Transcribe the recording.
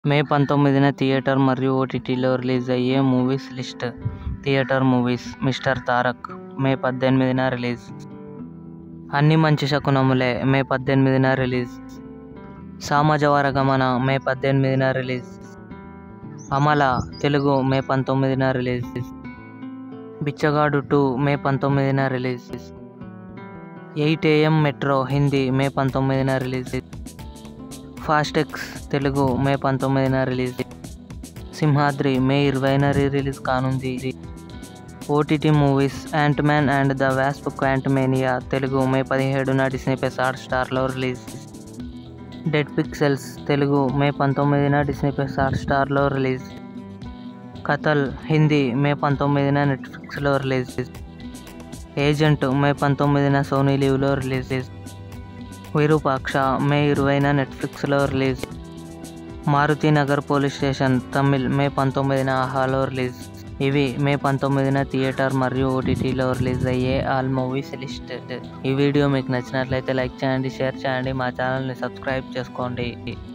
మే పంతొమ్మిదిన థియేటర్ మరియు ఓటీటీలో రిలీజ్ అయ్యే movies list theatre movies Mr Tarak May పద్దెనిమిదిన రిలీజ్ అన్ని మంచి శకునములే మే పద్దెనిమిదిన రిలీజ్ సామాజవరగమన మే పద్దెనిమిదిన రిలీజ్ అమల తెలుగు మే పంతొమ్మిదిన రిలీజ్ బిచ్చగాడు టూ మే పంతొమ్మిదిన release eight AM metro Hindi May పంతొమ్మిదిన రిలీజ్ ఫాస్టెక్స్ తెలుగు మే పంతొమ్మిదిన రిలీజ్ సింహాద్రి మే ఇరవైన రీ రిలీజ్ కానుంది OTT movies Ant Man and the Wasp Quantumania Telugu May పదిహేడున డిస్నీ ప్లస్ హాట్ స్టార్లో release dead pixels Telugu May పంతొమ్మిదిన డిస్నీ ప్లస్ హాట్ స్టార్లో release Kathal Hindi May పంతొమ్మిదిన నెట్ఫ్లిక్స్లో రిలీజ్ ఏజెంట్ మే పంతొమ్మిదిన సోనీ లీవ్లో రిలీజ్ విరూపాక్ష మే ఇరవైన నెట్ఫ్లిక్స్లో release Marutinagar police station Tamil May పంతొమ్మిదిన ఆహాలో రిలీజ్ ఇవి మే పంతొమ్మిదిన థియేటర్ మరియు ఓటీటీలో రిలీజ్ అయ్యే ఆల్ మూవీస్ లిస్ట్ ఈ వీడియో మీకు నచ్చినట్లయితే లైక్ చేయండి షేర్ చేయండి మా ఛానల్ని సబ్స్క్రైబ్ చేసుకోండి